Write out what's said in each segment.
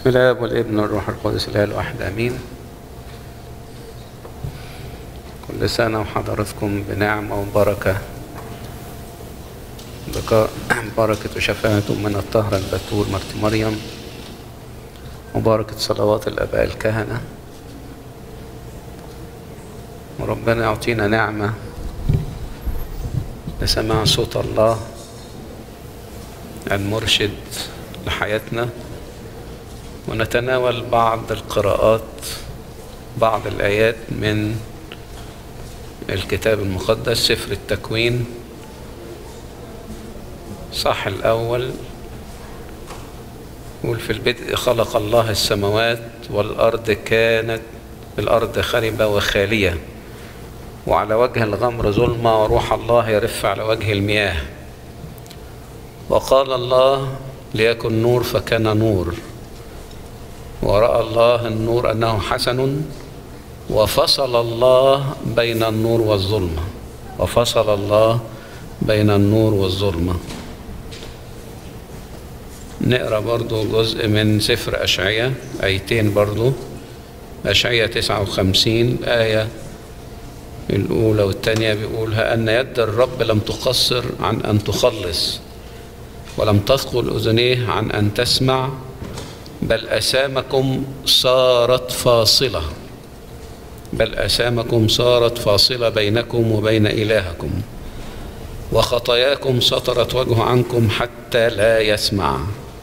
بسم الله والابن والروح القدس الاله الواحد امين كل سنه وحضراتكم بنعمه وبركه بقاء بركه وشفاعه من الطهره البتول مرت مريم وبركه صلوات الاباء الكهنه وربنا يعطينا نعمه لسماع صوت الله المرشد لحياتنا ونتناول بعض القراءات بعض الآيات من الكتاب المقدس سفر التكوين صح الأول يقول في البدء خلق الله السماوات والأرض كانت الأرض خربة وخالية وعلى وجه الغمر ظلمة وروح الله يرف على وجه المياه وقال الله ليكن نور فكان نور ورأى الله النور أنه حسن وفصل الله بين النور والظلمة وفصل الله بين النور والظلمة نقرأ برضو جزء من سفر أشعية آيتين برضو أشعية 59 آية الأولى والثانية بيقول أن يد الرب لم تقصر عن أن تخلص ولم تثقل أذنيه عن أن تسمع بل أسامكم صارت فاصلة بل أسامكم صارت فاصلة بينكم وبين إلهكم وخطاياكم سطرت وجهه عنكم حتى لا يسمع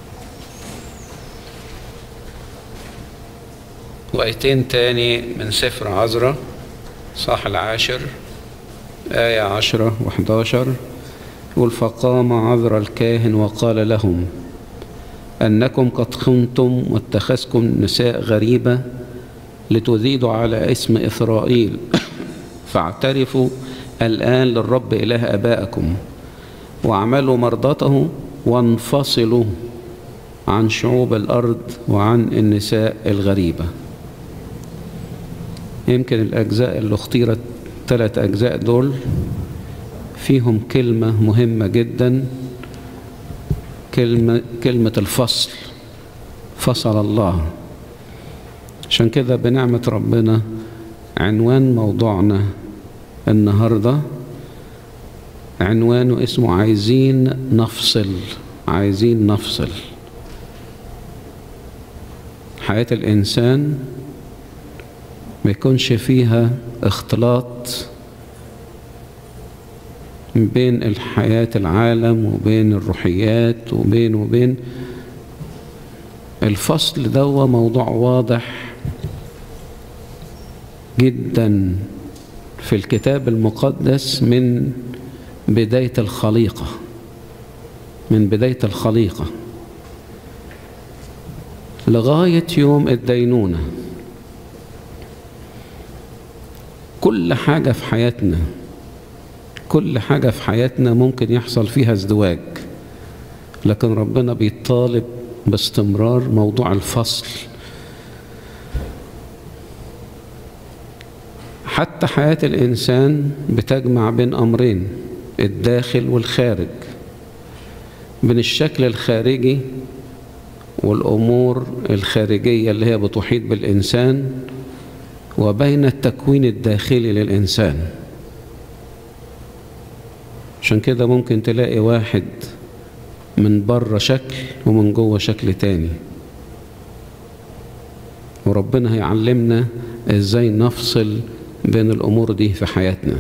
وآيتين تاني من سفر عذراء صح العاشر آية عشرة وحداشر يقول فقام عذرا الكاهن وقال لهم أنكم قد خنتم واتخذتم نساء غريبة لتزيدوا على اسم إسرائيل فاعترفوا الآن للرب إله أبائكم واعملوا مرضاته وانفصلوا عن شعوب الأرض وعن النساء الغريبة يمكن الأجزاء اللي اختيرت ثلاث أجزاء دول فيهم كلمة مهمة جدا كلمة, كلمة الفصل فصل الله عشان كده بنعمة ربنا عنوان موضوعنا النهاردة عنوانه اسمه عايزين نفصل عايزين نفصل حياة الإنسان ما يكونش فيها اختلاط بين الحياة العالم وبين الروحيات وبين وبين الفصل ده موضوع واضح جدا في الكتاب المقدس من بداية الخليقة من بداية الخليقة لغاية يوم الدينونة كل حاجة في حياتنا كل حاجة في حياتنا ممكن يحصل فيها ازدواج لكن ربنا بيطالب باستمرار موضوع الفصل حتى حياة الإنسان بتجمع بين أمرين الداخل والخارج بين الشكل الخارجي والأمور الخارجية اللي هي بتحيط بالإنسان وبين التكوين الداخلي للإنسان عشان كده ممكن تلاقي واحد من بره شكل ومن جوه شكل تاني وربنا هيعلمنا ازاي نفصل بين الامور دي في حياتنا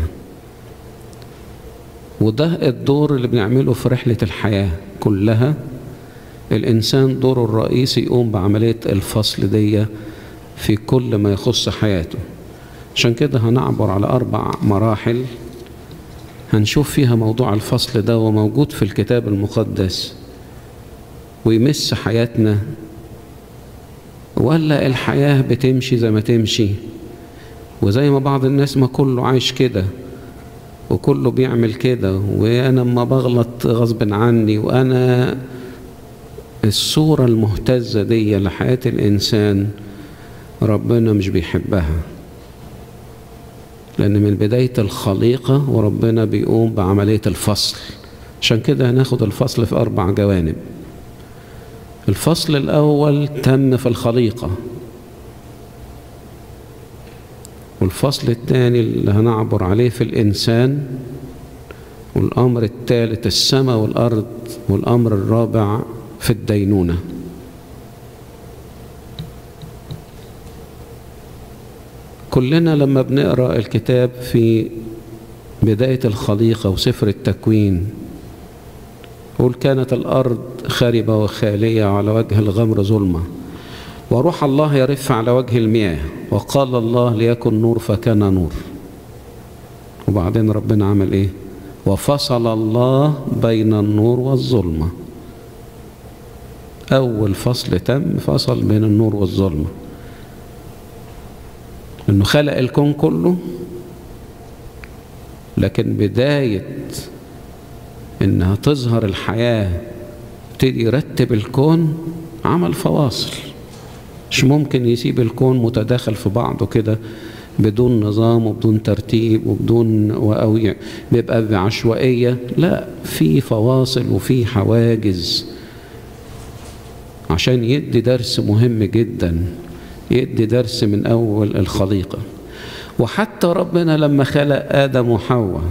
وده الدور اللي بنعمله في رحلة الحياة كلها الإنسان دوره الرئيسي يقوم بعملية الفصل دي في كل ما يخص حياته عشان كده هنعبر على أربع مراحل هنشوف فيها موضوع الفصل ده وموجود في الكتاب المقدس ويمس حياتنا ولا الحياة بتمشي زي ما تمشي وزي ما بعض الناس ما كله عايش كده وكله بيعمل كده وانا اما بغلط غصب عني وانا الصورة المهتزة دي لحياة الإنسان ربنا مش بيحبها لأن من بداية الخليقة وربنا بيقوم بعملية الفصل عشان كده هناخد الفصل في أربع جوانب الفصل الأول تم في الخليقة والفصل الثاني اللي هنعبر عليه في الإنسان والأمر الثالث السماء والأرض والأمر الرابع في الدينونة كلنا لما بنقرأ الكتاب في بداية الخليقة وسفر التكوين يقول كانت الأرض خاربة وخالية على وجه الغمر ظلمة وروح الله يرف على وجه المياه وقال الله ليكن نور فكان نور وبعدين ربنا عمل ايه وفصل الله بين النور والظلمة أول فصل تم فصل بين النور والظلمة انه خلق الكون كله لكن بداية انها تظهر الحياة ابتدي يرتب الكون عمل فواصل مش ممكن يسيب الكون متداخل في بعضه كده بدون نظام وبدون ترتيب وبدون وأويع بيبقى بعشوائية لا في فواصل وفي حواجز عشان يدي درس مهم جدا يدي درس من أول الخليقة وحتى ربنا لما خلق آدم وحواء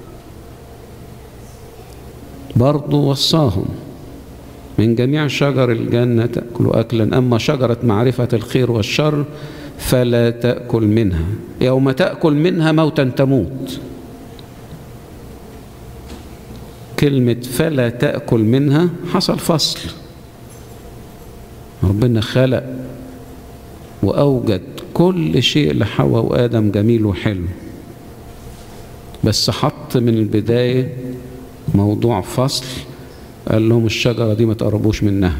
برضه وصاهم من جميع شجر الجنة تأكلوا أكلا أما شجرة معرفة الخير والشر فلا تأكل منها يوم تأكل منها موتا تموت كلمة فلا تأكل منها حصل فصل ربنا خلق وأوجد كل شيء لحواء وآدم جميل وحلو بس حط من البداية موضوع فصل قال لهم الشجرة دي ما تقربوش منها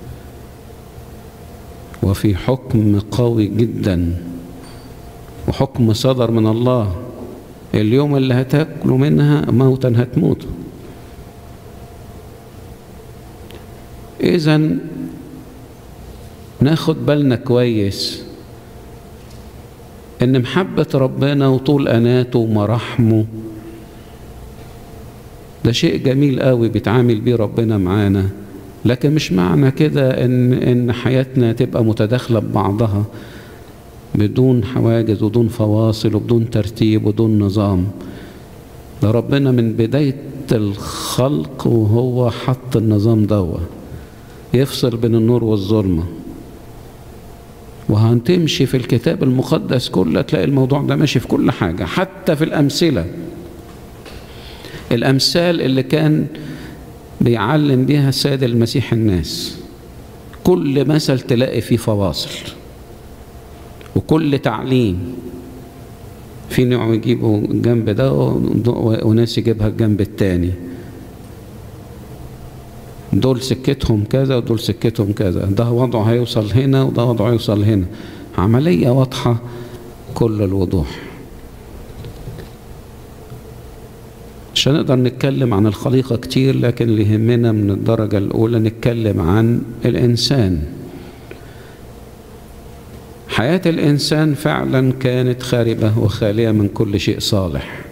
وفي حكم قوي جدا وحكم صدر من الله اليوم اللي هتاكلوا منها موتا هتموتوا اذا ناخد بالنا كويس ان محبة ربنا وطول اناته ومراحمه ده شيء جميل قوي بيتعامل بيه ربنا معانا لكن مش معنى كده ان ان حياتنا تبقى متداخله ببعضها بدون حواجز وبدون فواصل وبدون ترتيب وبدون نظام ده ربنا من بدايه الخلق وهو حط النظام دوا يفصل بين النور والظلمه وهنتمشي في الكتاب المقدس كله تلاقي الموضوع ده ماشي في كل حاجه حتى في الامثله الامثال اللي كان بيعلم بيها السيد المسيح الناس كل مثل تلاقي فيه فواصل وكل تعليم في نوع يجيبوا الجنب ده وناس يجيبها الجنب التاني دول سكتهم كذا ودول سكتهم كذا ده وضعه هيوصل هنا وده وضعه هيوصل هنا عملية واضحة كل الوضوح مش هنقدر نتكلم عن الخليقة كتير لكن اللي يهمنا من الدرجة الأولى نتكلم عن الإنسان حياة الإنسان فعلا كانت خاربة وخالية من كل شيء صالح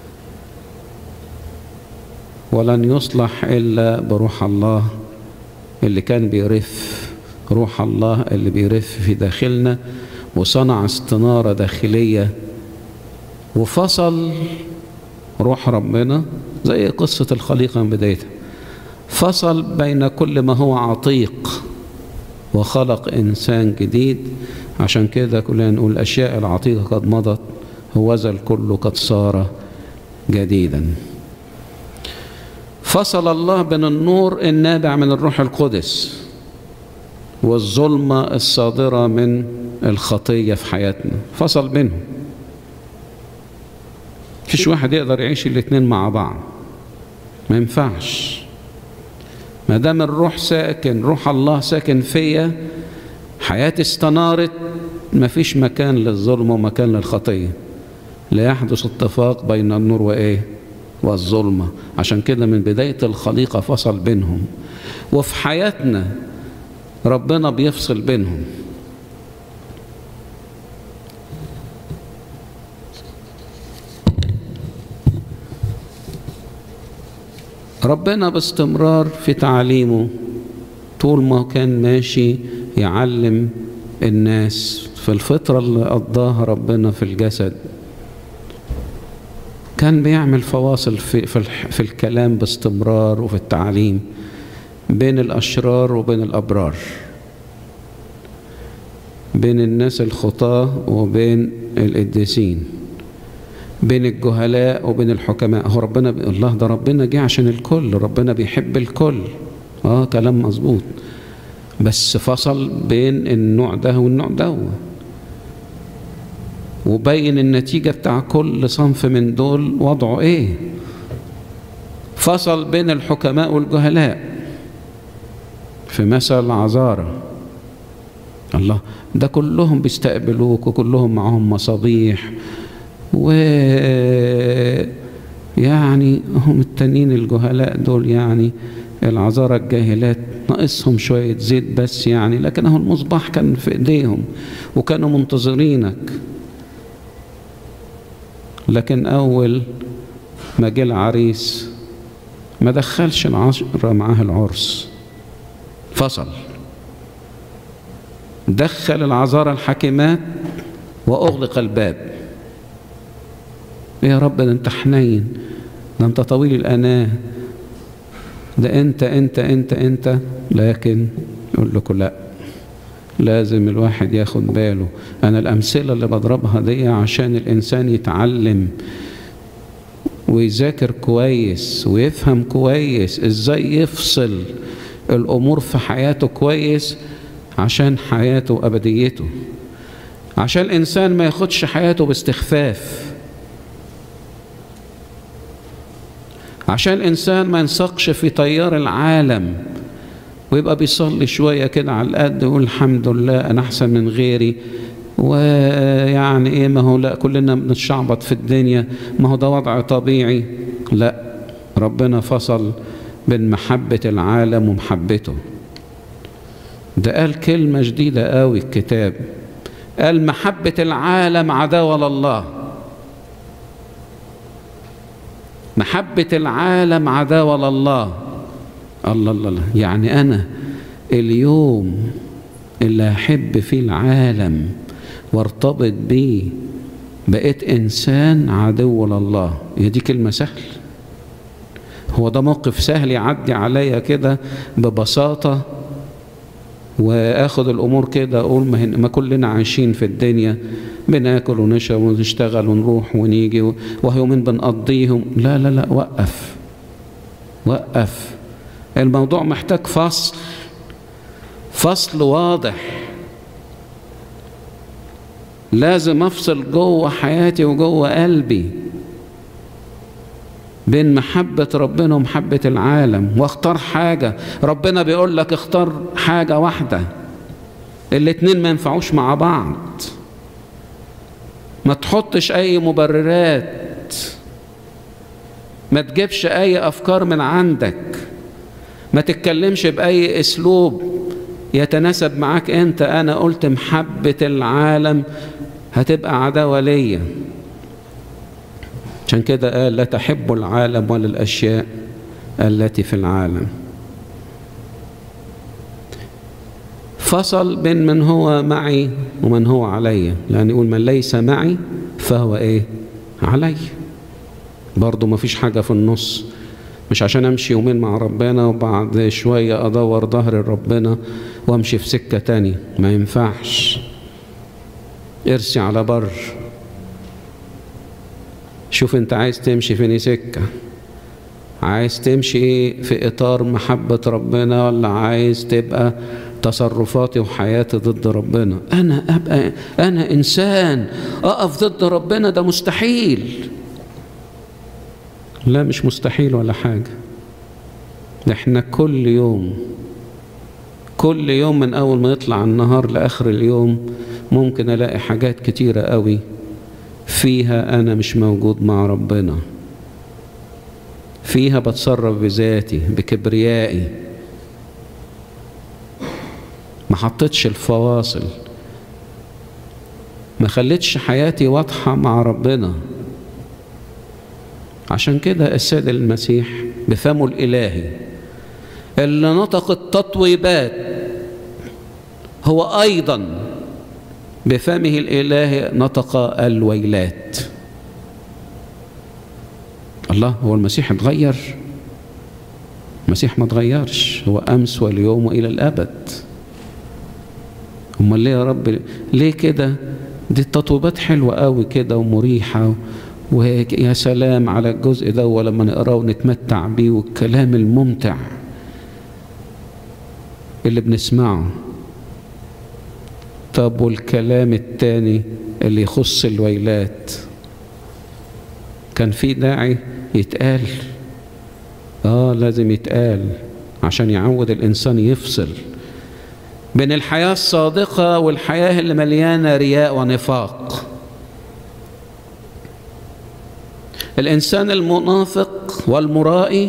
ولن يصلح إلا بروح الله اللي كان بيرف روح الله اللي بيرف في داخلنا وصنع استنارة داخلية وفصل روح ربنا زي قصة الخليقة من بدايتها فصل بين كل ما هو عتيق وخلق إنسان جديد عشان كده كلنا نقول الأشياء العتيقة قد مضت هوذا الكل قد صار جديدا فصل الله بين النور النابع من الروح القدس والظلمة الصادرة من الخطية في حياتنا فصل بينهم فيش واحد يقدر يعيش الاتنين مع بعض ما ينفعش ما دام الروح ساكن روح الله ساكن فيا حياتي استنارت ما فيش مكان للظلم ومكان للخطية لا يحدث اتفاق بين النور وإيه والظلمة عشان كده من بداية الخليقة فصل بينهم وفي حياتنا ربنا بيفصل بينهم ربنا باستمرار في تعليمه طول ما كان ماشي يعلم الناس في الفترة اللي قضاها ربنا في الجسد كان بيعمل فواصل في, في, في الكلام باستمرار وفي التعليم بين الأشرار وبين الأبرار بين الناس الخطاة وبين القديسين بين الجهلاء وبين الحكماء هو ربنا الله ده ربنا جه عشان الكل ربنا بيحب الكل اه كلام مظبوط بس فصل بين النوع ده والنوع ده وبين النتيجة بتاع كل صنف من دول وضعه ايه فصل بين الحكماء والجهلاء في مثل عذارة الله ده كلهم بيستقبلوك وكلهم معهم مصابيح و يعني هم التانيين الجهلاء دول يعني العذارى الجاهلات ناقصهم شوية زيت بس يعني لكن اهو المصباح كان في ايديهم وكانوا منتظرينك لكن اول ما جه العريس ما دخلش العشرة معاه العرس فصل دخل العذارى الحاكمات واغلق الباب يا رب ده انت حنين ده انت طويل الاناه ده انت انت انت انت لكن يقول لكم لا لازم الواحد ياخد باله انا الامثله اللي بضربها دي عشان الانسان يتعلم ويذاكر كويس ويفهم كويس ازاي يفصل الامور في حياته كويس عشان حياته وابديته عشان الانسان ما ياخدش حياته باستخفاف عشان الإنسان ما ينسقش في تيار العالم ويبقى بيصلي شوية كده على القد ويقول الحمد لله أنا أحسن من غيري ويعني إيه ما هو لا كلنا بنتشعبط في الدنيا ما هو ده وضع طبيعي لا ربنا فصل بين محبة العالم ومحبته ده قال كلمة جديدة قوي الكتاب قال محبة العالم عداوة لله محبة العالم عداوة لله الله الله الله يعني أنا اليوم اللي أحب فيه العالم وارتبط بيه بقيت إنسان عدو لله هي دي كلمة سهل هو ده موقف سهل يعدي عليا كده ببساطة واخد الامور كده اقول ما, ما كلنا عايشين في الدنيا بناكل ونشرب ونشتغل ونروح ونيجي ويومين بنقضيهم لا لا لا وقف وقف الموضوع محتاج فصل فصل واضح لازم افصل جوه حياتي وجوه قلبي بين محبة ربنا ومحبة العالم واختار حاجة ربنا بيقول لك اختار حاجة واحدة الاتنين ما ينفعوش مع بعض ما تحطش اي مبررات ما تجيبش اي افكار من عندك ما تتكلمش باي اسلوب يتناسب معاك انت انا قلت محبة العالم هتبقى عداوة ليا عشان كده قال لا تحبوا العالم ولا الأشياء التي في العالم فصل بين من هو معي ومن هو علي لأن يقول من ليس معي فهو إيه علي برضو ما فيش حاجة في النص مش عشان أمشي يومين مع ربنا وبعد شوية أدور ظهر ربنا وأمشي في سكة تانية ما ينفعش ارسي على بر شوف انت عايز تمشي فين سكة عايز تمشي ايه في اطار محبة ربنا ولا عايز تبقى تصرفاتي وحياتي ضد ربنا انا ابقى انا انسان اقف ضد ربنا ده مستحيل لا مش مستحيل ولا حاجة احنا كل يوم كل يوم من اول ما يطلع النهار لاخر اليوم ممكن الاقي حاجات كتيرة قوي فيها أنا مش موجود مع ربنا فيها بتصرف بذاتي بكبريائي ما حطيتش الفواصل ما خليتش حياتي واضحة مع ربنا عشان كده السيد المسيح بفمه الإلهي اللي نطق التطويبات هو أيضا بفمه الإله نطق الويلات الله هو المسيح اتغير المسيح ما اتغيرش هو أمس واليوم وإلى الأبد امال ليه يا رب ليه كده دي التطويبات حلوة قوي كده ومريحة ويا سلام على الجزء ده ولما نقراه ونتمتع بيه والكلام الممتع اللي بنسمعه طب والكلام التاني اللي يخص الويلات كان في داعي يتقال اه لازم يتقال عشان يعود الانسان يفصل بين الحياة الصادقة والحياة اللي مليانة رياء ونفاق الإنسان المنافق والمرائي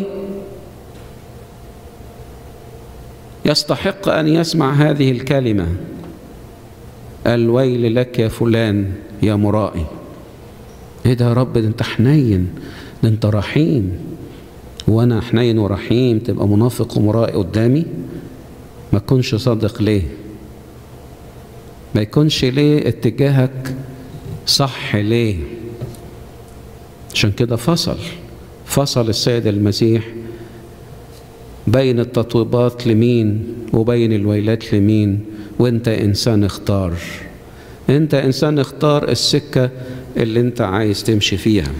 يستحق أن يسمع هذه الكلمة الويل لك يا فلان يا مرائي ايه ده يا رب ده انت حنين ده انت رحيم وانا حنين ورحيم تبقى منافق ومرائي قدامي ما تكونش صادق ليه ما يكونش ليه اتجاهك صح ليه عشان كده فصل فصل السيد المسيح بين التطويبات لمين وبين الويلات لمين وانت انسان اختار انت انسان اختار السكة اللي انت عايز تمشي فيها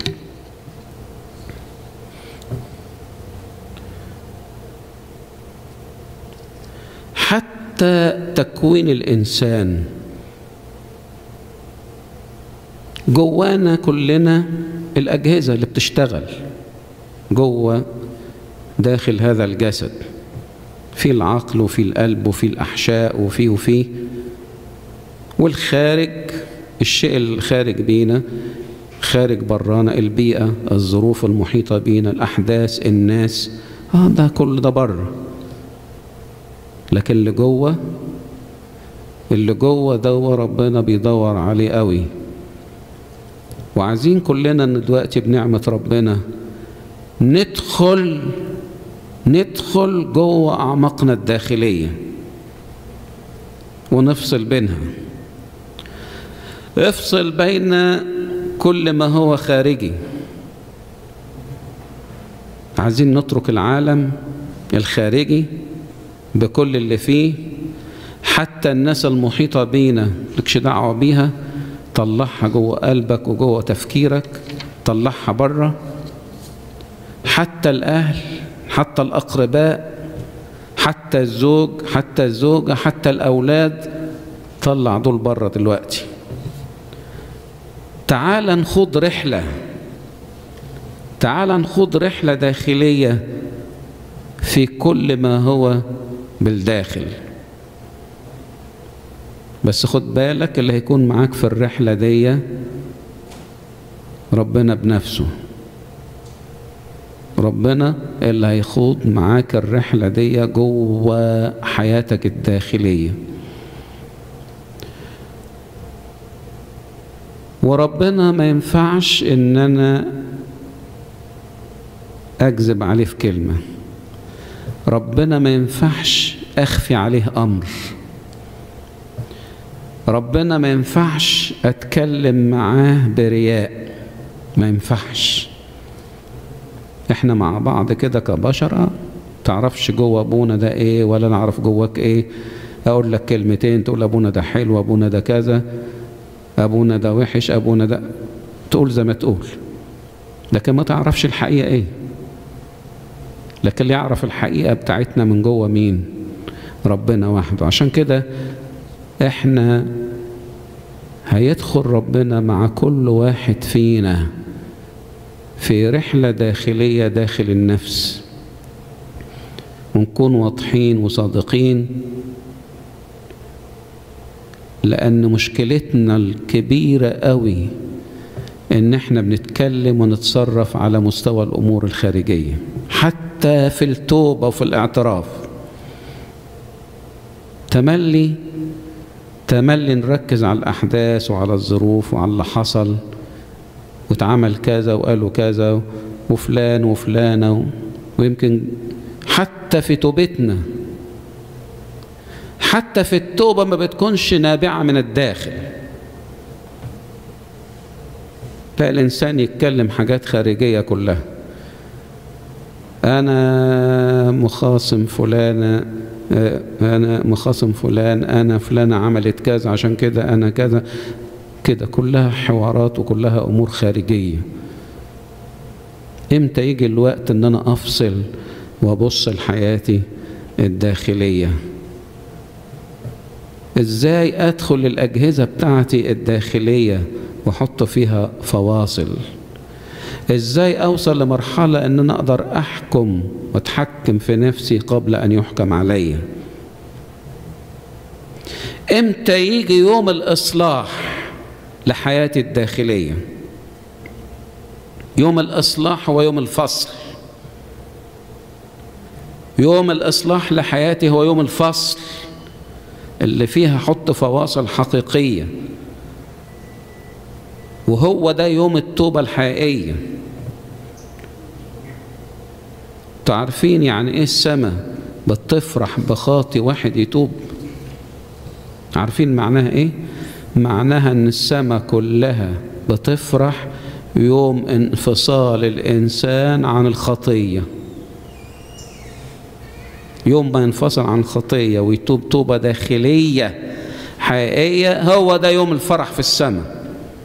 حتى تكوين الإنسان جوانا كلنا الأجهزة اللي بتشتغل جوه داخل هذا الجسد في العقل وفي القلب وفي الأحشاء وفي وفي والخارج الشيء الخارج بينا خارج برانا البيئة الظروف المحيطة بينا الأحداث الناس آه ده كل ده بره لكن اللي جوه اللي جوه ده ربنا بيدور عليه قوي وعايزين كلنا ان دلوقتي بنعمة ربنا ندخل ندخل جوه أعماقنا الداخلية ونفصل بينها افصل بين كل ما هو خارجي عايزين نترك العالم الخارجي بكل اللي فيه حتى الناس المحيطة بينا لكش دعوة بيها طلعها جوه قلبك وجوه تفكيرك طلعها بره حتى الأهل حتى الأقرباء حتى الزوج حتى الزوجة حتى الأولاد طلع دول بره دلوقتي تعال نخوض رحلة تعال نخوض رحلة داخلية في كل ما هو بالداخل بس خد بالك اللي هيكون معاك في الرحلة دي ربنا بنفسه ربنا اللي هيخوض معاك الرحلة دي جوه حياتك الداخلية وربنا ما ينفعش ان انا اكذب عليه في كلمة ربنا ما ينفعش اخفي عليه امر ربنا ما ينفعش اتكلم معاه برياء ما ينفعش احنا مع بعض كده كبشر تعرفش جوه ابونا ده ايه ولا نعرف جواك ايه اقول لك كلمتين تقول ابونا ده حلو ابونا ده كذا ابونا ده وحش ابونا ده تقول زي ما تقول لكن ما تعرفش الحقيقه ايه لكن اللي يعرف الحقيقه بتاعتنا من جوه مين ربنا وحده عشان كده احنا هيدخل ربنا مع كل واحد فينا في رحلة داخلية داخل النفس ونكون واضحين وصادقين لأن مشكلتنا الكبيرة قوي إن إحنا بنتكلم ونتصرف على مستوى الأمور الخارجية حتى في التوبة وفي الاعتراف تملي تملي نركز على الأحداث وعلى الظروف وعلى اللي حصل واتعمل كذا وقالوا كذا وفلان وفلانة ويمكن حتى حتى في توبتنا حتى في التوبة ما بتكونش نابعة من الداخل لا الإنسان يتكلم حاجات خارجية كلها أنا مخاصم فلانة أنا مخاصم فلان أنا فلانة عملت كذا عشان كده أنا كذا كده كلها حوارات وكلها أمور خارجية إمتى يجي الوقت إن أنا أفصل وأبص لحياتي الداخلية إزاي أدخل الأجهزة بتاعتي الداخلية وأحط فيها فواصل ازاي اوصل لمرحلة ان انا اقدر احكم واتحكم في نفسي قبل ان يحكم علي امتى يجي يوم الاصلاح لحياتي الداخلية يوم الاصلاح هو يوم الفصل يوم الاصلاح لحياتي هو يوم الفصل اللي فيها حط فواصل حقيقيه وهو ده يوم التوبة الحقيقية تعرفين يعني ايه السماء بتفرح بخاطي واحد يتوب عارفين معناها ايه معناها ان السماء كلها بتفرح يوم انفصال الانسان عن الخطيه يوم ما ينفصل عن الخطيه ويتوب توبه داخليه حقيقيه هو ده يوم الفرح في السماء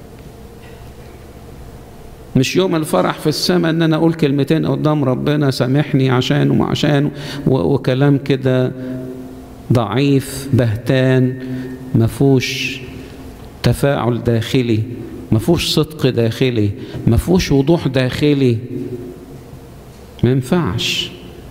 مش يوم الفرح في السماء ان انا اقول كلمتين قدام ربنا سامحني عشانه وعشانه وكلام كده ضعيف بهتان ما فيهوش تفاعل داخلي ما فيهوش صدق داخلي ما فيهوش وضوح داخلي ما ينفعش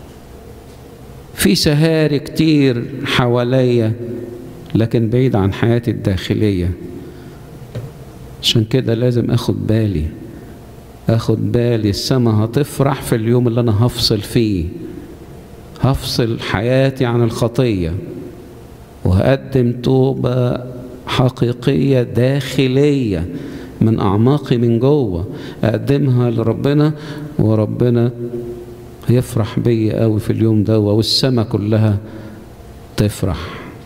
في سهاري كتير حواليا لكن بعيد عن حياتي الداخليه عشان كده لازم اخد بالي اخد بالي السما هتفرح في اليوم اللي انا هفصل فيه هفصل حياتي عن الخطيه وهقدم توبه حقيقيه داخليه من اعماقي من جوه اقدمها لربنا وربنا يفرح بيا قوي في اليوم ده والسما كلها تفرح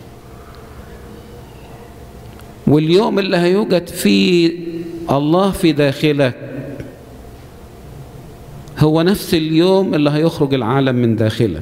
واليوم اللي هيوجد فيه الله في داخلك هو نفس اليوم اللي هيخرج العالم من داخلك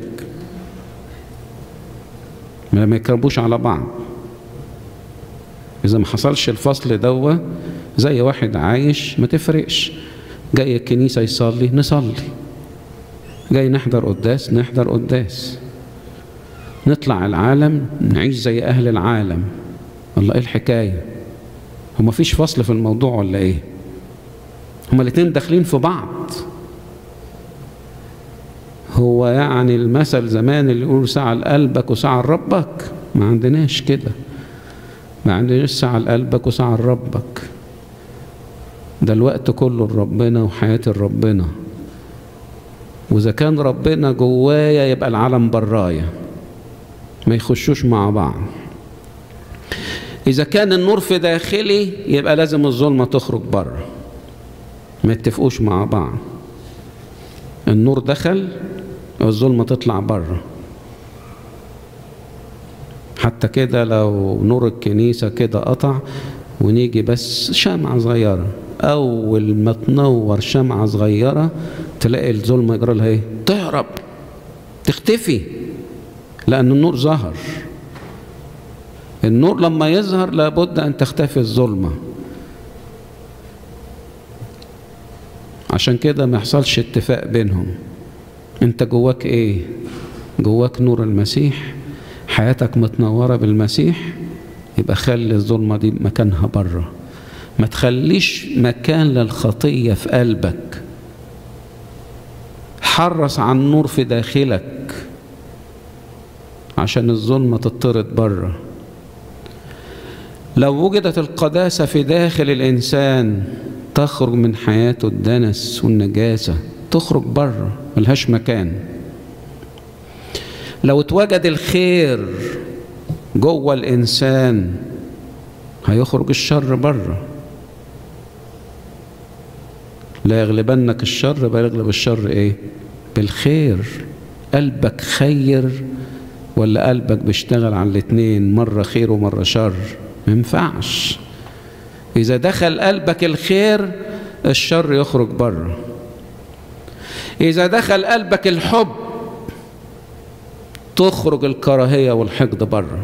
ما يكربوش على بعض إذا ما حصلش الفصل دوا زي واحد عايش ما تفرقش جاي الكنيسة يصلي نصلي جاي نحضر قداس نحضر قداس نطلع العالم نعيش زي أهل العالم والله إيه الحكاية هو ما فيش فصل في الموضوع ولا إيه هما الاتنين داخلين في بعض هو يعني المثل زمان اللي يقول ساعة لقلبك وساعة لربك ما عندناش كده ما عندناش ساعة لقلبك وساعة لربك ده الوقت كله لربنا وحياتي لربنا وإذا كان ربنا جوايا يبقى العالم برايا ما يخشوش مع بعض إذا كان النور في داخلي يبقى لازم الظلمة تخرج بره ما يتفقوش مع بعض النور دخل والظلمة تطلع بره حتى كده لو نور الكنيسة كده قطع ونيجي بس شمعة صغيرة أول ما تنور شمعة صغيرة تلاقي الظلمة يجرى لها إيه؟ تهرب تختفي لأن النور ظهر النور لما يظهر لابد أن تختفي الظلمة عشان كده ما يحصلش اتفاق بينهم انت جواك ايه جواك نور المسيح حياتك متنورة بالمسيح يبقى خلي الظلمة دي مكانها بره ما تخليش مكان للخطية في قلبك حرص عن النور في داخلك عشان الظلمة تطرد بره لو وجدت القداسة في داخل الإنسان تخرج من حياته الدنس والنجاسة تخرج بره ملهاش مكان لو اتوجد الخير جوه الإنسان هيخرج الشر بره لا يغلبنك الشر بل يغلب الشر ايه بالخير قلبك خير ولا قلبك بيشتغل على الاتنين مرة خير ومرة شر ما ينفعش إذا دخل قلبك الخير الشر يخرج بره إذا دخل قلبك الحب تخرج الكراهية والحقد بره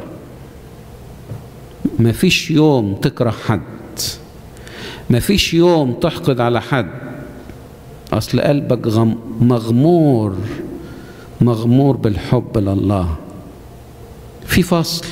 مفيش يوم تكره حد مفيش يوم تحقد على حد أصل قلبك غم مغمور مغمور بالحب لله في فصل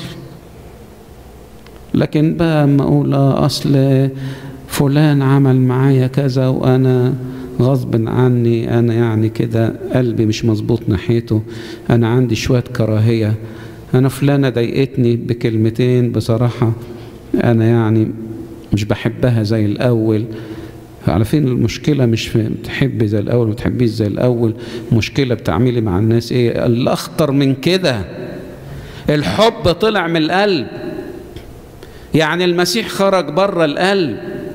لكن بقى اما اقول اصل فلان عمل معايا كذا وانا غصب عني انا يعني كده قلبي مش مظبوط ناحيته انا عندي شويه كراهيه انا فلانه ضايقتني بكلمتين بصراحه انا يعني مش بحبها زي الاول على فين المشكله مش في تحبي زي الاول ما تحبيش زي الاول مشكله بتعملي مع الناس ايه الاخطر من كده الحب طلع من القلب يعني المسيح خرج بره القلب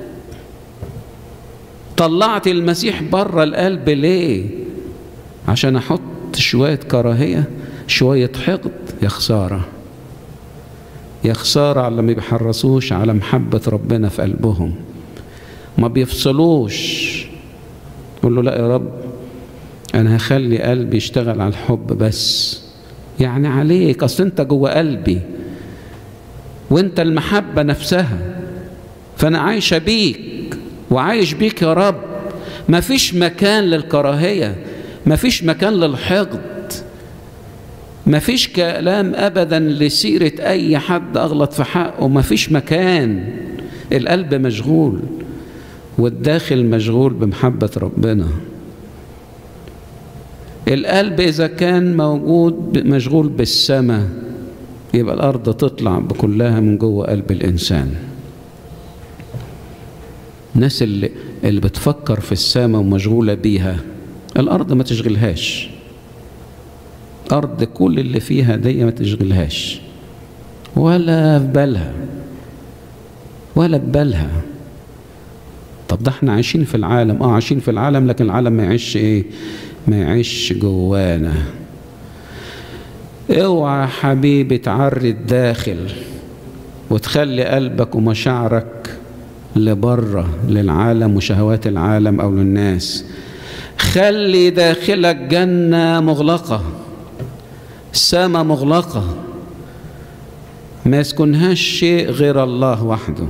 طلعت المسيح بره القلب ليه عشان احط شويه كراهيه شويه حقد يا خساره يا خساره على ما بيحرصوش على محبه ربنا في قلبهم ما بيفصلوش يقول له لا يا رب انا هخلي قلبي يشتغل على الحب بس يعني عليك اصل انت جوه قلبي وانت المحبه نفسها فانا عايشه بيك وعايش بيك يا رب ما فيش مكان للكراهيه ما فيش مكان للحقد ما فيش كلام ابدا لسيره اي حد اغلط في حقه ما فيش مكان القلب مشغول والداخل مشغول بمحبه ربنا القلب إذا كان موجود مشغول بالسماء يبقى الأرض تطلع بكلها من جوه قلب الإنسان الناس اللي, اللي بتفكر في السماء ومشغولة بيها الأرض ما تشغلهاش أرض كل اللي فيها دي ما تشغلهاش ولا في بالها ولا في بالها طب ده احنا عايشين في العالم اه عايشين في العالم لكن العالم ما يعيش ايه ما يعيش جوانا اوعى حبيبي تعري الداخل وتخلي قلبك ومشاعرك لبره للعالم وشهوات العالم او للناس خلي داخلك جنة مغلقة سما مغلقة ما يسكنهاش شيء غير الله وحده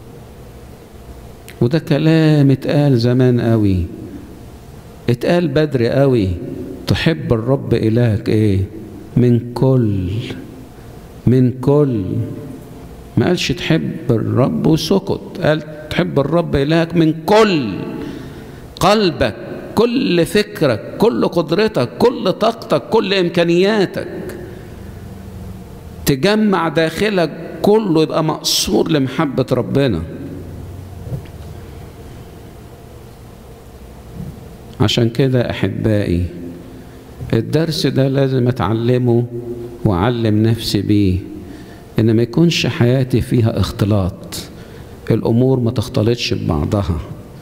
وده كلام اتقال زمان قوي اتقال بدري قوي تحب الرب إلهك ايه من كل من كل ما قالش تحب الرب وسكت قال تحب الرب إلهك من كل قلبك كل فكرك كل قدرتك كل طاقتك كل إمكانياتك تجمع داخلك كله يبقى مقصور لمحبة ربنا عشان كده أحبائي الدرس ده لازم أتعلمه وأعلم نفسي بيه إن ما يكونش حياتي فيها اختلاط الأمور ما تختلطش ببعضها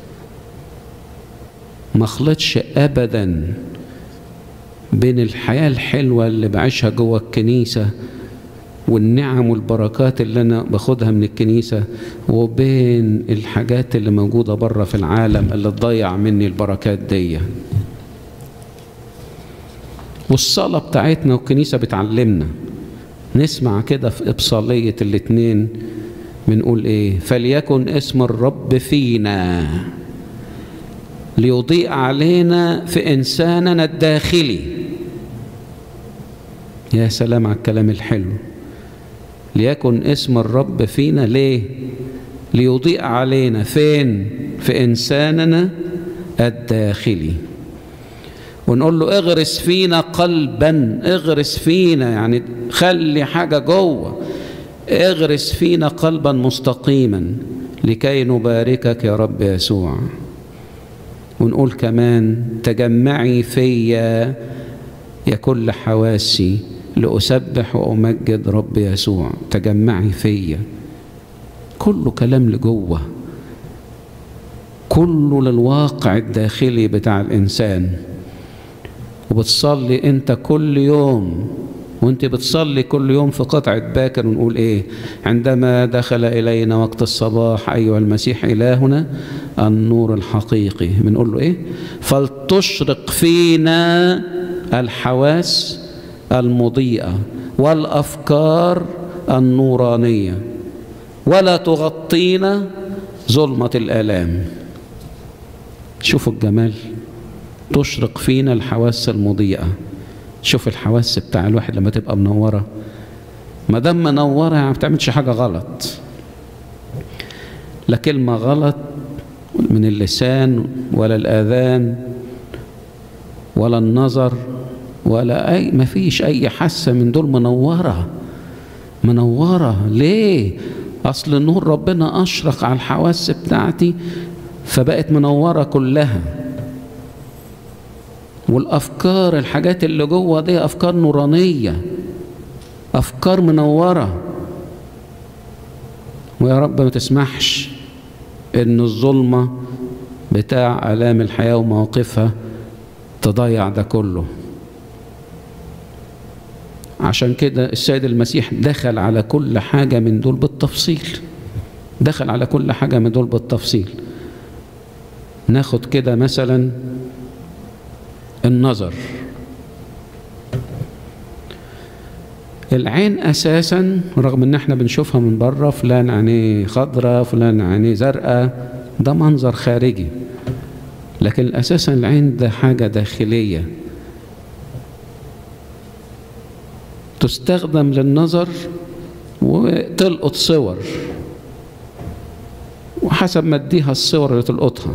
ما اخلطش أبدا بين الحياة الحلوة اللي بعيشها جوه الكنيسة والنعم والبركات اللي أنا باخدها من الكنيسة وبين الحاجات اللي موجودة بره في العالم اللي تضيع مني البركات دي والصلاة بتاعتنا والكنيسة بتعلمنا نسمع كده في إبصالية الاتنين بنقول إيه فليكن اسم الرب فينا ليضيء علينا في إنساننا الداخلي يا سلام على الكلام الحلو ليكن اسم الرب فينا ليه ليضيء علينا فين في إنساننا الداخلي ونقول له اغرس فينا قلبا اغرس فينا يعني خلي حاجة جوه اغرس فينا قلبا مستقيما لكي نباركك يا رب يسوع ونقول كمان تجمعي فيا يا كل حواسي لأسبح وأمجد رب يسوع تجمعي فيا كله كلام لجوه كله للواقع الداخلي بتاع الإنسان وبتصلي انت كل يوم وانت بتصلي كل يوم في قطعة باكر ونقول ايه عندما دخل الينا وقت الصباح ايها المسيح الهنا النور الحقيقي بنقول له ايه فلتشرق فينا الحواس المضيئة والافكار النورانية ولا تغطينا ظلمة الآلام شوفوا الجمال تشرق فينا الحواس المضيئة شوف الحواس بتاع الواحد لما تبقى منورة ما دام منورة يعني ما بتعملش حاجة غلط لا كلمة غلط من اللسان ولا الآذان ولا النظر ولا أي ما فيش أي حاسة من دول منورة منورة ليه؟ أصل نور ربنا أشرق على الحواس بتاعتي فبقت منورة كلها والأفكار الحاجات اللي جوه دي أفكار نورانية أفكار منورة ويا رب ما تسمحش إن الظلمة بتاع آلام الحياة ومواقفها تضيع ده كله عشان كده السيد المسيح دخل على كل حاجة من دول بالتفصيل دخل على كل حاجة من دول بالتفصيل ناخد كده مثلا النظر العين اساسا رغم ان احنا بنشوفها من بره فلان عينيه خضراء فلان عينيه زرقاء ده منظر خارجي لكن اساسا العين ده حاجه داخليه تستخدم للنظر وتلقط صور وحسب ما اديها الصور اللي تلقطها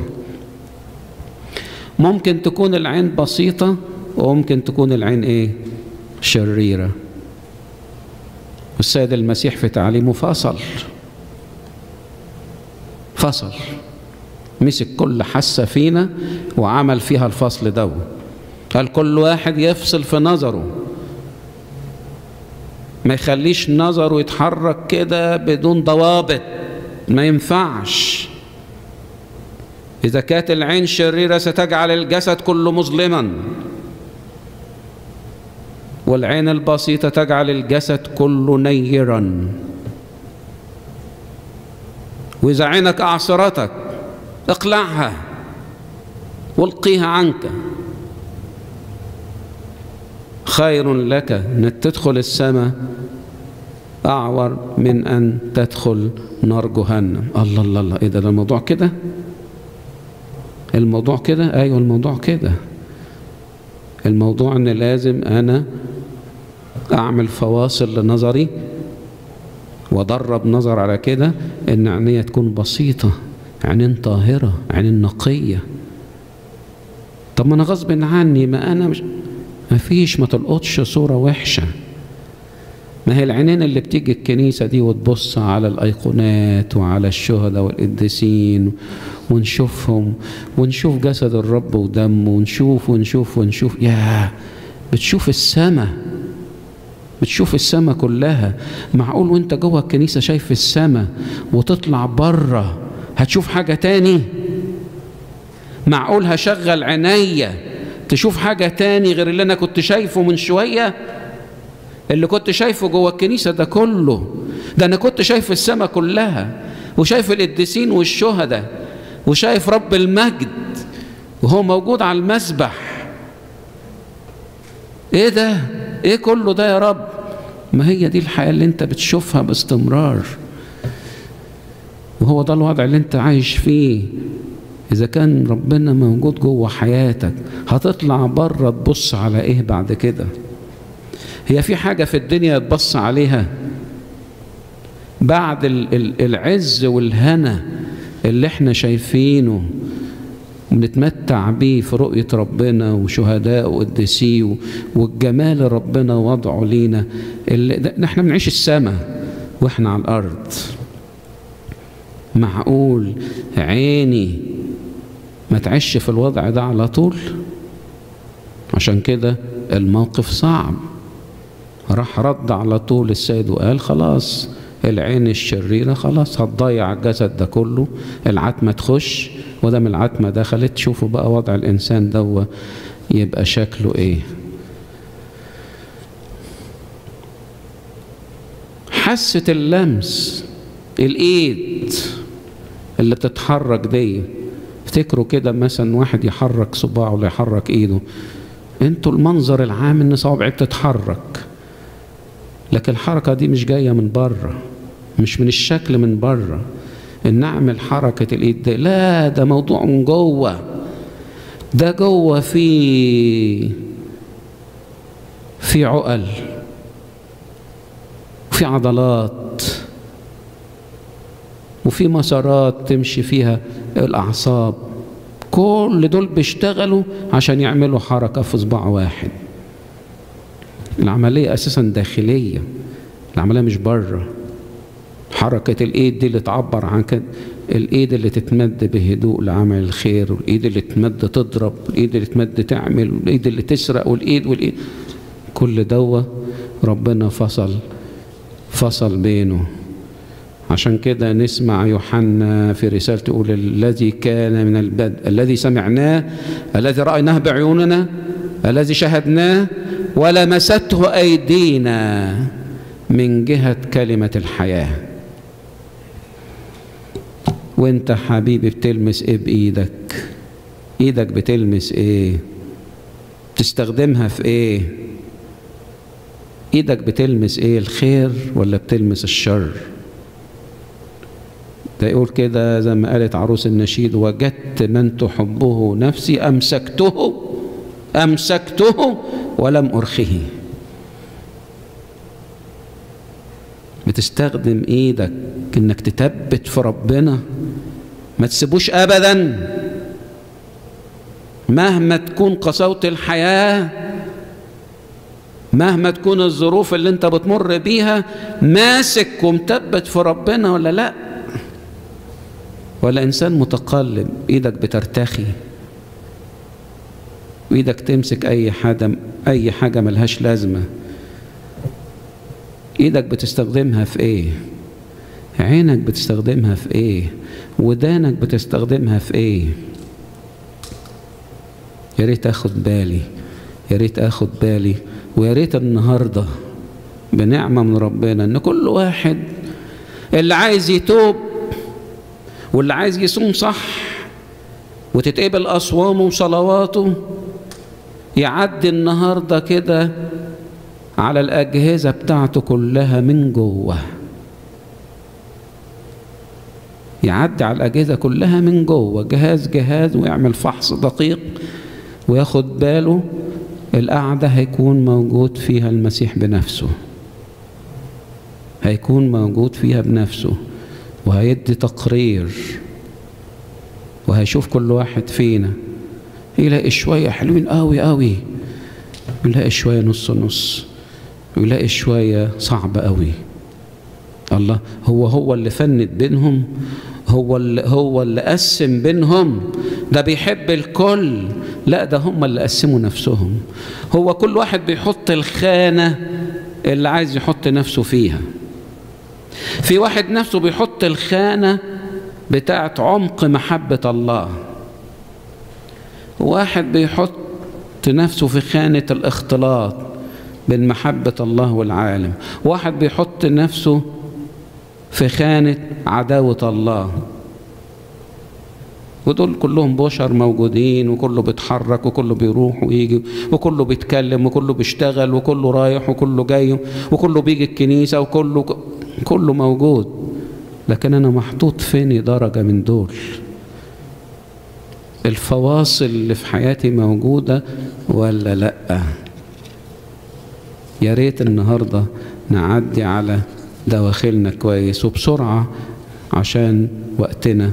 ممكن تكون العين بسيطة وممكن تكون العين ايه شريرة والسيد المسيح في تعليمه فصل فصل مسك كل حاسة فينا وعمل فيها الفصل ده قال كل واحد يفصل في نظره ما يخليش نظره يتحرك كده بدون ضوابط ما ينفعش إذا كانت العين شريرة ستجعل الجسد كله مظلما والعين البسيطة تجعل الجسد كله نيرا وإذا عينك أعصرتك اقلعها والقيها عنك خير لك أنك تدخل السماء أعور من أن تدخل نار جهنم الله الله الله إيه ده, ده الموضوع كده الموضوع كده أيوة الموضوع كده الموضوع أن لازم أنا أعمل فواصل لنظري وأدرب نظر على كده إن عينيا تكون بسيطة عينين طاهرة عينين نقية طب ما أنا غصب عني ما أنا مش ما فيش ما تلقطش صورة وحشة ما هي العينين اللي بتيجي الكنيسة دي وتبص على الأيقونات وعلى الشهداء والقديسين ونشوفهم ونشوف جسد الرب ودمه ونشوف ونشوف ونشوف يا بتشوف السماء بتشوف السماء كلها معقول وانت جوه الكنيسة شايف السماء وتطلع بره هتشوف حاجة تاني معقول هشغل عينيا تشوف حاجة تاني غير اللي أنا كنت شايفه من شوية اللي كنت شايفه جوه الكنيسة ده كله ده أنا كنت شايف السماء كلها وشايف القديسين والشهداء وشايف رب المجد وهو موجود على المسبح ايه ده ايه كله ده يا رب ما هي دي الحياة اللي انت بتشوفها باستمرار وهو ده الوضع اللي انت عايش فيه إذا كان ربنا موجود جوه حياتك هتطلع بره تبص على إيه بعد كده هي في حاجة في الدنيا تبص عليها بعد العز والهنا اللي احنا شايفينه بنتمتع بيه في رؤية ربنا وشهداء وقدسيه والجمال ربنا وضعه لينا اللي احنا بنعيش السماء واحنا على الأرض معقول عيني ما تعيش في الوضع ده على طول عشان كده الموقف صعب راح رد على طول السيد وقال خلاص العين الشريرة خلاص هتضيع الجسد ده كله العتمة تخش ودام العتمة دخلت شوفوا بقى وضع الإنسان ده يبقى شكله ايه حاسة اللمس الايد اللي بتتحرك دي افتكروا كده مثلا واحد يحرك صباعه ولا يحرك ايده انتوا المنظر العام ان صوابعي بتتحرك لكن الحركة دي مش جاية من بره مش من الشكل من بره ان اعمل حركة الايد دي لا ده موضوع من جوه ده جوه في في عقل في عضلات وفي مسارات تمشي فيها الأعصاب كل دول بيشتغلوا عشان يعملوا حركة في صباع واحد العملية أساسا داخلية العملية مش بره حركة الإيد دي اللي تعبر عن كده الإيد اللي تتمد بهدوء لعمل الخير والإيد اللي تمد تضرب والإيد اللي تمد تعمل والإيد اللي تسرق والإيد والإيد كل دوا ربنا فصل فصل بينه عشان كده نسمع يوحنا في رسالته يقول الذي كان من البدء الذي سمعناه الذي رأيناه بعيوننا الذي شهدناه ولمسته أيدينا من جهة كلمة الحياة وانت حبيبي بتلمس ايه بإيدك ايدك بتلمس ايه تستخدمها في ايه ايدك بتلمس ايه الخير ولا بتلمس الشر ده يقول كده زي ما قالت عروس النشيد وجدت من تحبه نفسي أمسكته أمسكته ولم أرخه بتستخدم ايدك انك تثبت في ربنا ما تسيبوش ابدا مهما تكون قساوة الحياة مهما تكون الظروف اللي انت بتمر بيها ماسك ومثبت في ربنا ولا لا ولا إنسان متقلب إيدك بترتخي وإيدك تمسك أي حاجة أي حاجة ملهاش لازمة إيدك بتستخدمها في إيه عينك بتستخدمها في إيه ودانك بتستخدمها في إيه يا ريت أخد بالي يا ريت أخد بالي ويا ريت النهارده بنعمة من ربنا إن كل واحد اللي عايز يتوب واللي عايز يصوم صح وتتقبل أصوامه وصلواته يعدي النهاردة كده على الأجهزة بتاعته كلها من جوه يعدي على الأجهزة كلها من جوه جهاز جهاز ويعمل فحص دقيق وياخد باله القعدة هيكون موجود فيها المسيح بنفسه هيكون موجود فيها بنفسه وهيدي تقرير وهيشوف كل واحد فينا يلاقي شوية حلوين قوي قوي يلاقي شوية نص نص ويلاقي شوية صعب قوي الله هو هو اللي فند بينهم هو اللي هو اللي قسم بينهم ده بيحب الكل لا ده هم اللي قسموا نفسهم هو كل واحد بيحط الخانة اللي عايز يحط نفسه فيها في واحد نفسه بيحط الخانة بتاعت عمق محبة الله واحد بيحط نفسه في خانة الاختلاط بين محبة الله والعالم واحد بيحط نفسه في خانة عداوة الله ودول كلهم بشر موجودين وكله بيتحرك وكله بيروح ويجي وكله بيتكلم وكله بيشتغل وكله رايح وكله جاي وكله بيجي الكنيسة وكله كله موجود لكن أنا محطوط فيني درجة من دول الفواصل اللي في حياتي موجودة ولا لأ يا ريت النهاردة نعدي على دواخلنا كويس وبسرعة عشان وقتنا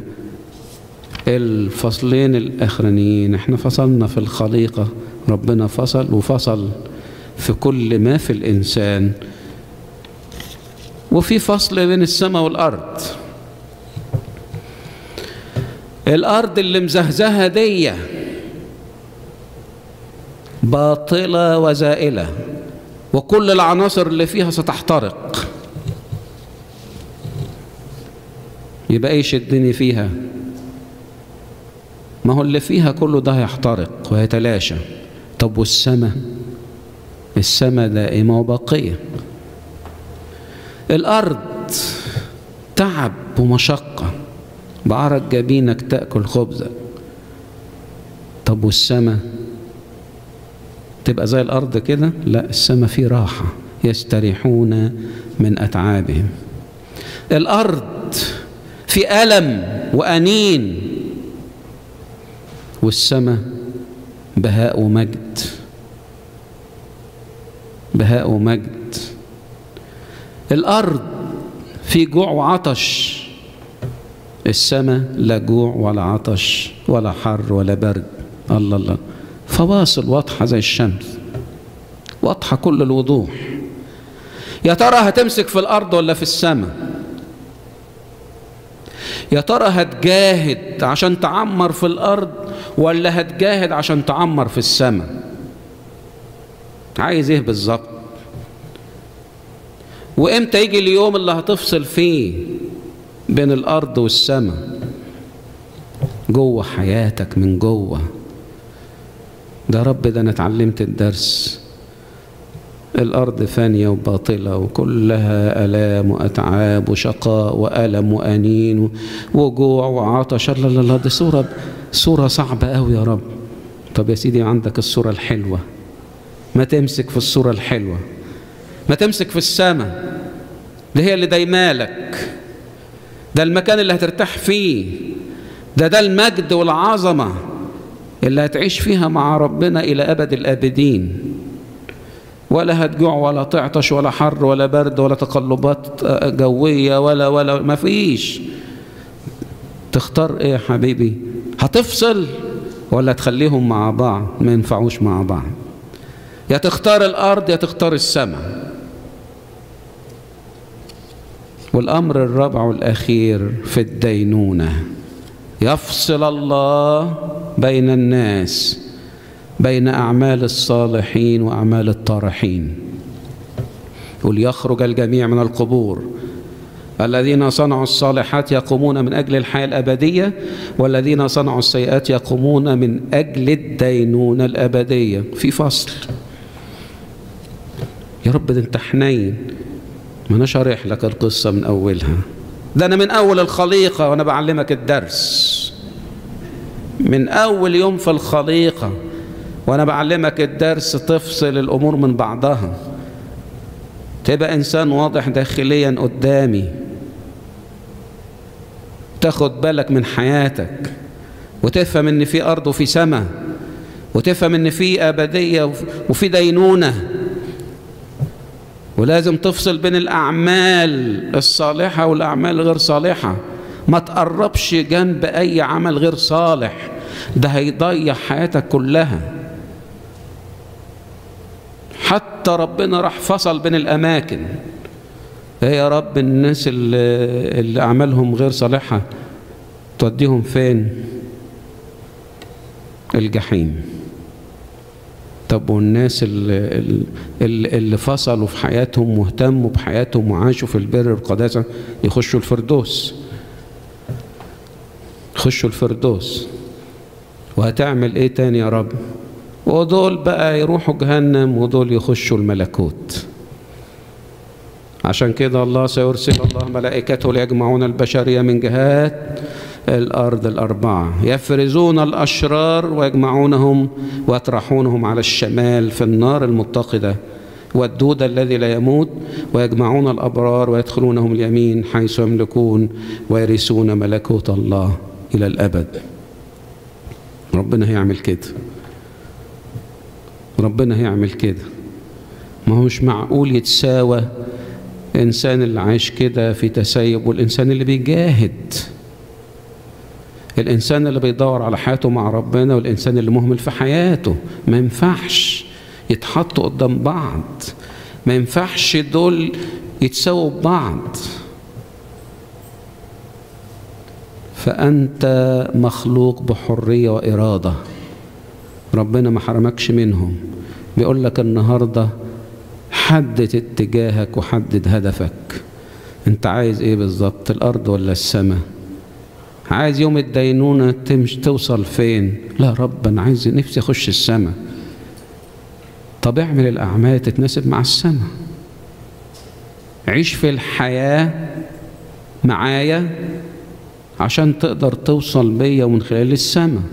الفصلين الأخرانيين احنا فصلنا في الخليقة ربنا فصل وفصل في كل ما في الإنسان وفي فصل بين السماء والأرض الأرض اللي مزهزهة دي باطلة وزائلة وكل العناصر اللي فيها ستحترق يبقى ايش الدنيا فيها ما هو اللي فيها كله ده هيحترق وهيتلاشى طب والسماء السماء دائمة وباقية الأرض تعب ومشقة بعرق جبينك تأكل خبزك طب والسماء تبقى زي الأرض كده لا السماء فيه راحة يستريحون من أتعابهم الأرض في ألم وأنين والسماء بهاء ومجد بهاء ومجد الأرض في جوع وعطش السماء لا جوع ولا عطش ولا حر ولا برد الله الله فواصل واضحة زي الشمس واضحة كل الوضوح يا ترى هتمسك في الأرض ولا في السماء يا ترى هتجاهد عشان تعمر في الأرض ولا هتجاهد عشان تعمر في السماء عايز ايه بالظبط وامتى يجي اليوم اللي هتفصل فيه بين الارض والسماء جوه حياتك من جوه ده رب ده انا اتعلمت الدرس الارض فانيه وباطله وكلها الام واتعاب وشقاء والم وانين وجوع وعطش لا لا لا دي صوره صوره صعبه قوي يا رب طب يا سيدي عندك الصوره الحلوه ما تمسك في الصوره الحلوه ما تمسك في السماء ده هي اللي دايمالك ده المكان اللي هترتاح فيه ده ده المجد والعظمة اللي هتعيش فيها مع ربنا إلى أبد الآبدين ولا هتجوع ولا تعطش ولا حر ولا برد ولا تقلبات جوية ولا ولا ما فيش تختار ايه يا حبيبي هتفصل ولا تخليهم مع بعض ما ينفعوش مع بعض يا تختار الأرض يا تختار السماء والأمر الرابع والأخير في الدينونة يفصل الله بين الناس بين أعمال الصالحين وأعمال الطارحين وليخرج الجميع من القبور الذين صنعوا الصالحات يقومون من أجل الحياة الأبدية والذين صنعوا السيئات يقومون من أجل الدينونة الأبدية في فصل يا رب ده انت حنين ما انا شارح لك القصة من أولها ده أنا من أول الخليقة وأنا بعلمك الدرس من أول يوم في الخليقة وأنا بعلمك الدرس تفصل الأمور من بعضها تبقى إنسان واضح داخليا قدامي تاخد بالك من حياتك وتفهم ان في ارض وفي سماء وتفهم ان في ابديه وفي دينونه ولازم تفصل بين الاعمال الصالحه والاعمال الغير صالحه ما تقربش جنب اي عمل غير صالح ده هيضيع حياتك كلها حتى ربنا راح فصل بين الاماكن ايه يا رب الناس اللي, اللي اعمالهم غير صالحه توديهم فين الجحيم طب والناس اللي, اللي, اللي فصلوا في حياتهم واهتموا بحياتهم وعاشوا في البر والقداسه يخشوا الفردوس يخشوا الفردوس وهتعمل ايه تاني يا رب ودول بقى يروحوا جهنم ودول يخشوا الملكوت عشان كده الله سيرسل الله ملائكته ليجمعون البشرية من جهات الأرض الأربعة يفرزون الأشرار ويجمعونهم ويطرحونهم على الشمال في النار المتقدة والدود الذي لا يموت ويجمعون الأبرار ويدخلونهم اليمين حيث يملكون ويرثون ملكوت الله إلى الأبد ربنا هيعمل كده ربنا هيعمل كده ما هو مش معقول يتساوى الإنسان اللي عايش كده في تسيب والإنسان اللي بيجاهد الإنسان اللي بيدور على حياته مع ربنا والإنسان اللي مهمل في حياته ما ينفعش يتحطوا قدام بعض ما ينفعش دول يتساووا ببعض فأنت مخلوق بحرية وإرادة ربنا ما حرمكش منهم بيقول لك النهارده حدد اتجاهك وحدد هدفك انت عايز ايه بالظبط الارض ولا السماء عايز يوم الدينونة تمش توصل فين لا رب انا عايز نفسي اخش السماء طب اعمل الأعمال تتناسب مع السماء عيش في الحياة معايا عشان تقدر توصل بيا ومن خلال السماء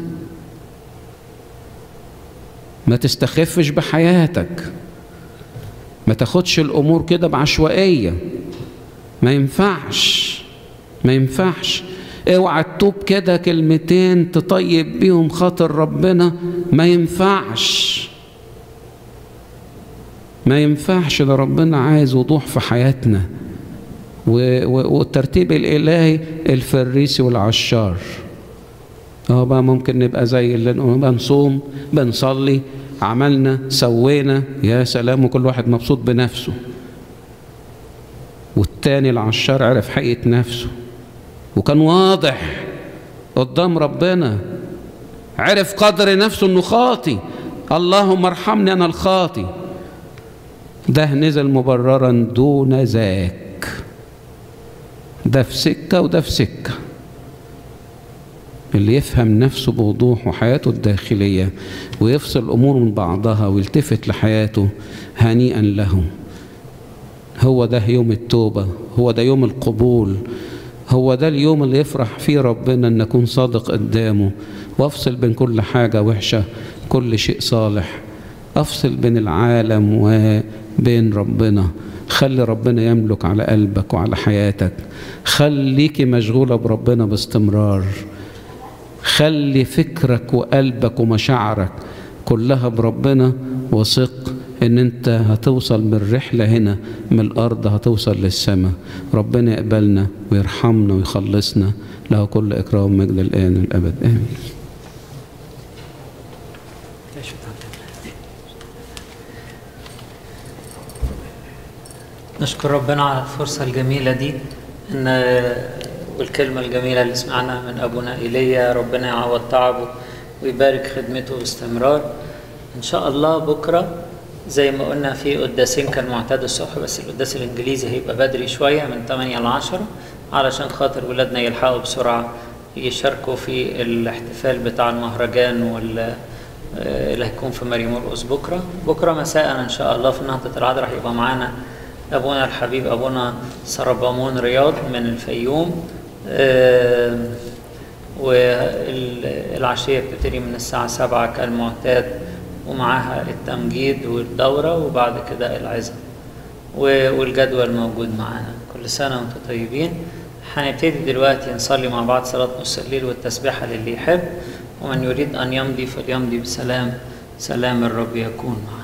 ما تستخفش بحياتك ما تاخدش الأمور كده بعشوائية ما ينفعش ما ينفعش اوعى تتوب كده كلمتين تطيب بيهم خاطر ربنا ما ينفعش ما ينفعش ده ربنا عايز وضوح في حياتنا والترتيب الإلهي الفريسي والعشار اه بقى ممكن نبقى زي اللي بنصوم بنصلي عملنا سوينا يا سلام وكل واحد مبسوط بنفسه والتاني العشار عرف حقيقة نفسه وكان واضح قدام ربنا عرف قدر نفسه انه خاطي اللهم ارحمني انا الخاطي ده نزل مبررا دون ذاك ده في سكه وده في سكه اللي يفهم نفسه بوضوح وحياته الداخليه ويفصل الامور من بعضها ويلتفت لحياته هنيئا له هو ده يوم التوبه هو ده يوم القبول هو ده اليوم اللي يفرح فيه ربنا ان اكون صادق قدامه وافصل بين كل حاجه وحشه كل شيء صالح افصل بين العالم وبين ربنا خلي ربنا يملك على قلبك وعلى حياتك خليكي مشغوله بربنا باستمرار خلي فكرك وقلبك ومشاعرك كلها بربنا وثق ان انت هتوصل من الرحله هنا من الارض هتوصل للسماء ربنا يقبلنا ويرحمنا ويخلصنا له كل اكرام ومجد الان والابد امين نشكر ربنا على الفرصة الجميلة دي إن والكلمة الجميلة اللي سمعناها من أبونا إيليا ربنا يعوض تعبه ويبارك خدمته باستمرار إن شاء الله بكرة زي ما قلنا في قداسين كان معتاد الصبح بس القداس الإنجليزي هيبقى بدري شوية من 8 ل 10 علشان خاطر ولادنا يلحقوا بسرعة يشاركوا في الاحتفال بتاع المهرجان وال اللي هيكون في مريم مرقص بكرة بكرة مساء إن شاء الله في نهضة العذراء هيبقى معانا أبونا الحبيب أبونا سربامون رياض من الفيوم آه والعشية بتبتدي من الساعة سبعة كالمعتاد ومعاها التمجيد والدورة وبعد كده العزم والجدول موجود معانا كل سنة وانتم طيبين هنبتدي دلوقتي نصلي مع بعض صلاة نص الليل والتسبيحة للي يحب ومن يريد أن يمضي فليمضي بسلام سلام الرب يكون معه